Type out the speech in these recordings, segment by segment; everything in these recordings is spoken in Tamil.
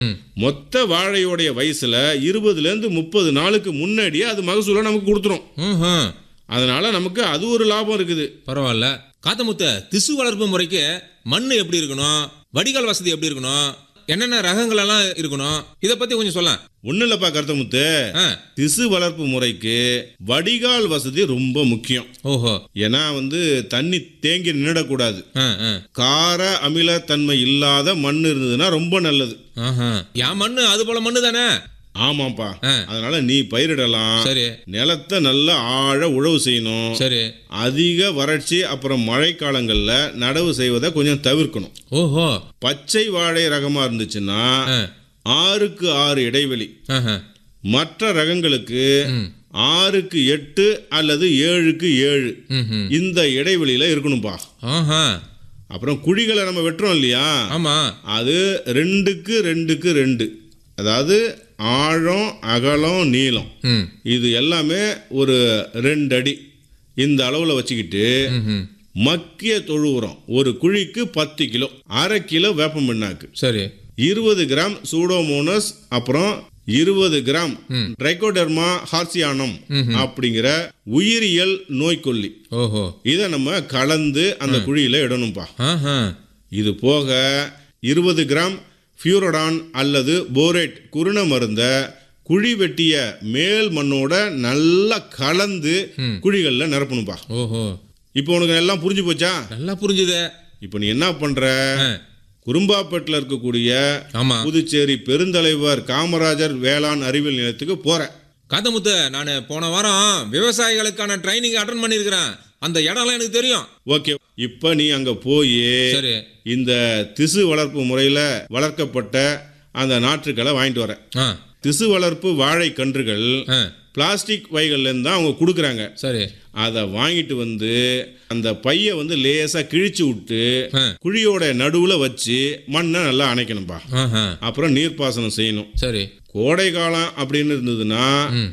மொத்த வாழையோடைய வயசுல இருபதுல இருந்து முப்பது நாளுக்கு முன்னாடியே அது மகசூலை நமக்கு கொடுத்துரும் ம்ஹும். அதனால நமக்கு அது ஒரு லாபம் இருக்குது பரவாயில்ல காத்தமுத்த திசு வளர்ப்பு முறைக்கு மண் எப்படி இருக்கணும் வடிகால் வசதி எப்படி இருக்கணும் என்னென்ன ரகங்கள் எல்லாம் இருக்கணும் இத பத்தி கொஞ்சம் சொல்ல ஒன்றும் இல்லைப்பா கருத்தமுத்து திசு வளர்ப்பு முறைக்கு வடிகால் வசதி ரொம்ப முக்கியம் ஓஹோ ஏன்னா வந்து தண்ணி தேங்கி நின்றுடக்கூடாது ஆ, ஆ. கார அமில தன்மை இல்லாத மண் இருந்ததுன்னா ரொம்ப நல்லது ஆஹா. என் மண்ணு அது போல மண்ணு தானே ஆமாப்பா ஆ. அதனால நீ பயிரிடலாம் சரி நிலத்தை நல்லா ஆழ உழவு செய்யணும் சரி அதிக வறட்சி அப்புறம் மழைக்காலங்கள்ல நடவு செய்வதை கொஞ்சம் தவிர்க்கணும் ஓஹோ பச்சை வாழை ரகமா இருந்துச்சுன்னா ஆ. ஆறுக்கு ஆறு இடைவெளி ஆஹா. மற்ற ரகங்களுக்கு ம். ஆறுக்கு எட்டு அல்லது ஏழுக்கு ஏழு ம்ஹும். இந்த இடைவெளியில இருக்கணும்பா ஆஹா. அப்புறம் குழிகளை நம்ம வெட்டுறோம் இல்லையா ஆமா அது ரெண்டுக்கு ரெண்டுக்கு ரெண்டு அதாவது ஆழம் அகலம் நீளம் ம். இது எல்லாமே ஒரு ரெண்டு அடி இந்த அளவில் வச்சுக்கிட்டு ம்ஹும். மக்கிய தொழு உரம் ஒரு குழிக்கு பத்து கிலோ அரை கிலோ வேப்பம் பிண்ணாக்கு சரி இருபது கிராம் சூடோமோனஸ் அப்புறம் இருபது கிராம் ட்ரைகோடெர்மா ஹார்சியானம் அப்படிங்கிற உயிரியல் நோய்க்கொல்லி ஓஹோ இதை நம்ம கலந்து அந்த குழியில இடணும்பா ஆஹா. இது போக இருபது கிராம் ஃபியூரடான் அல்லது போரேட் குருண மருந்த குழி வெட்டிய மேல் மண்ணோட நல்லா கலந்து குழிகளில் நிரப்பணும்பா ஓஹோ இப்போ உனக்கு எல்லாம் புரிஞ்சு போச்சா நல்லா புரிஞ்சுது இப்போ நீ என்ன பண்ற ஆ. குறும்பாப்பேட்டில் இருக்கக்கூடிய ஆமா புதுச்சேரி பெருந்தலைவர் காமராஜர் வேளாண் அறிவியல் நிலையத்துக்கு போற காத்தமுத்து நான் போன வாரம் விவசாயிகளுக்கான ட்ரைனிங் அட்டன் பண்ணியிருக்கிறேன் அந்த இடம்லாம் எனக்கு தெரியும் ஓகே இப்போ நீ அங்க போய் சரி இந்த திசு வளர்ப்பு முறையில் வளர்க்கப்பட்ட அந்த நாற்றுக்களை வாங்கிட்டு வர ஆ திசு வளர்ப்பு வாழை கன்றுகள் ஆ பிளாஸ்டிக் பைகள்லேருந்து தான் அவங்க கொடுக்குறாங்க சரி அதை வாங்கிட்டு வந்து அந்த பையை வந்து லேசாக கிழிச்சு விட்டு ஆ. குழியோட நடுவில் வச்சு மண்ணை நல்லா அணைக்கணும்பா ஆஹா அப்புறம் நீர்ப்பாசனம் செய்யணும் சரி கோடை காலம் அப்படின்னு இருந்ததுன்னா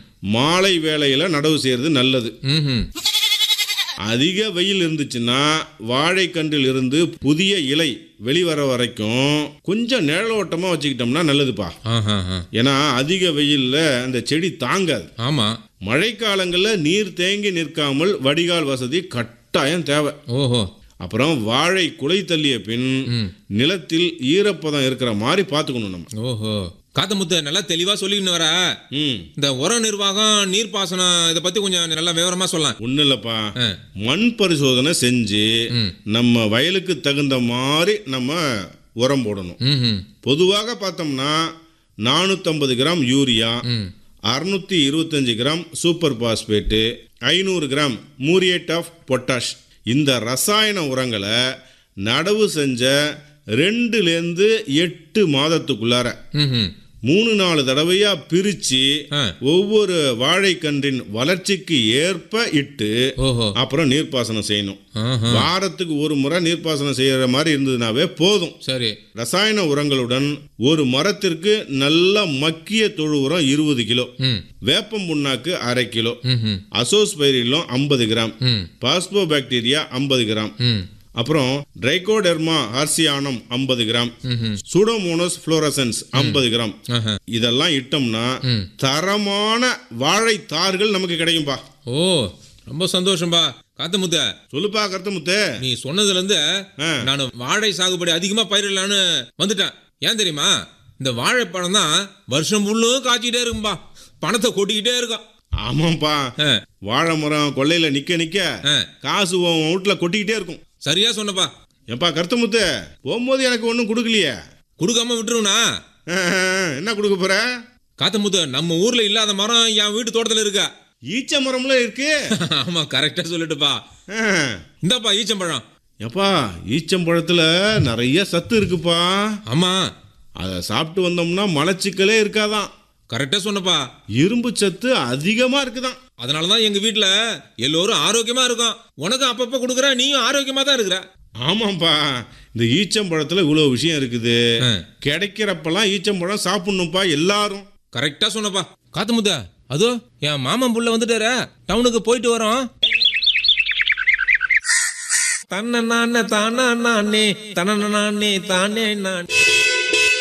மாலை வேளையில் நடவு செய்யறது நல்லது ம் அதிக வெயில் இருந்துச்சுன்னா வாழைக்கன்றில் இருந்து புதிய இலை வெளிவர வரைக்கும் கொஞ்சம் நிழலோட்டமாக வச்சுக்கிட்டோம்னா நல்லதுப்பா ஆஹா ஆ. ஏன்னா அதிக வெயில்ல அந்த செடி தாங்காது ஆமா மழைக்காலங்களில் நீர் தேங்கி நிற்காமல் வடிகால் வசதி கட்டாயம் தேவை ஓஹோ அப்புறம் வாழை குலை தள்ளிய பின் நிலத்தில் ஈரப்பதம் இருக்கிற மாதிரி பார்த்துக்கணும் நம்ம ஓஹோ காத்தமுத்து நல்லா தெளிவா சொல்லிக்கின்னு வர ம் இந்த உர நிர்வாகம் நீர்ப்பாசனம் இதை பத்தி கொஞ்சம் நல்லா விவரமா சொல்லலாம் ஒன்றும் இல்லைப்பா ஆ. மண் பரிசோதனை செஞ்சு ம். நம்ம வயலுக்கு தகுந்த மாதிரி நம்ம உரம் போடணும் ம் பொதுவாக பார்த்தோம்னா நானூற்றம்பது கிராம் யூரியா ம் அறுநூத்தி இருபத்தஞ்சு கிராம் சூப்பர் பாஸ்பேட்டு ஐநூறு கிராம் மூரியேட் ஆஃப் பொட்டாஷ் இந்த ரசாயன உரங்களை நடவு செஞ்ச ரெண்டுலேருந்து எட்டு மாதத்துக்குள்ளார ம் மூணு நாலு தடவையா பிரிச்சு ஆ. ஒவ்வொரு வாழைக்கன்றின் வளர்ச்சிக்கு ஏற்ப இட்டு ஓஹோ அப்புறம் நீர்ப்பாசனம் செய்யணும் ஆஹா வாரத்துக்கு ஒரு முறை நீர்ப்பாசனம் செய்யற மாதிரி இருந்ததுனாவே போதும் சரி ரசாயன உரங்களுடன் ஒரு மரத்திற்கு நல்ல மக்கிய தொழு உரம் இருபது கிலோ ம் வேப்பம் புண்ணாக்கு அரை கிலோ ம் அசோஸ்பைரிலும் ஐம்பது கிராம் ம் பாஸ்போ பாக்டீரியா ஐம்பது கிராம் ம் அப்புறம் ட்ரைகோடெர்மா ஹார்சியானம் ஐம்பது கிராம் ம் சூடோமோனஸ் ஃப்ளோரசன்ஸ் ஐம்பது கிராம் ஆஹா இதெல்லாம் இட்டோம்னா ம். தரமான வாழைத்தார்கள் நமக்கு கிடைக்கும்பா ஓ ரொம்ப சந்தோஷம்பா காத்தமுத்த சொல்லுப்பா கருத்தமுத்து நீ சொன்னதுல இருந்து ஆ. நான் வாழை சாகுபடி அதிகமா பயிரிடலான்னு வந்துட்டேன் ஏன் தெரியுமா இந்த வாழைப்பழம் தான் வருஷம் முள்ளும் காய்ச்சிக்கிட்டே இருக்கும்பா பணத்தை கொட்டிக்கிட்டே இருக்கும் ஆமாப்பா ஆ, வாழை மரம் கொல்லையில நிக்க நிக்க ஆ. காசு உன் வீட்டுல கொட்டிக்கிட்டே இருக்கும் சரியா சொன்னப்பா ஏப்பா கருத்தமுத்து போகும்போது எனக்கு ஒன்றும் கொடுக்கலையே கொடுக்காம விட்டுருவனா ஆ, என்ன கொடுக்க போற காத்தமுத்து நம்ம ஊர்ல இல்லாத மரம் என் வீட்டு தோட்டத்துல இருக்கா ஈச்ச மரம்ல இருக்கு ஆமா கரெக்டா சொல்லிட்டுப்பா ஆ. இந்தாப்பா ஈச்சம்பழம் ஏப்பா ஈச்சம்பழத்துல நிறைய சத்து இருக்குப்பா ஆமா அதை சாப்பிட்டு வந்தோம்னா மலச்சிக்கலே இருக்காதான் கரெக்டா சொன்னப்பா இரும்பு சத்து அதிகமா இருக்குதான் அதனாலதான் எங்க வீட்ல எல்லோரும் ஆரோக்கியமா இருக்கும் உனக்கு அப்பப்ப கொடுக்குற நீயும் ஆரோக்கியமா தான் இருக்கிற ஆமாப்பா இந்த ஈச்சம்பழத்துல இவ்வளவு விஷயம் இருக்குது ஆ. கிடைக்கிறப்பெல்லாம் ஈச்சம்பழம் சாப்பிடணும்ப்பா எல்லாரும் கரெக்டா சொன்னப்பா காத்து முத்த அதோ என் மாமன் புள்ள வந்துட்டாரு டவுனுக்கு போயிட்டு வரோம் தன்ன நானே தானா நானே தன நானே தானே நான்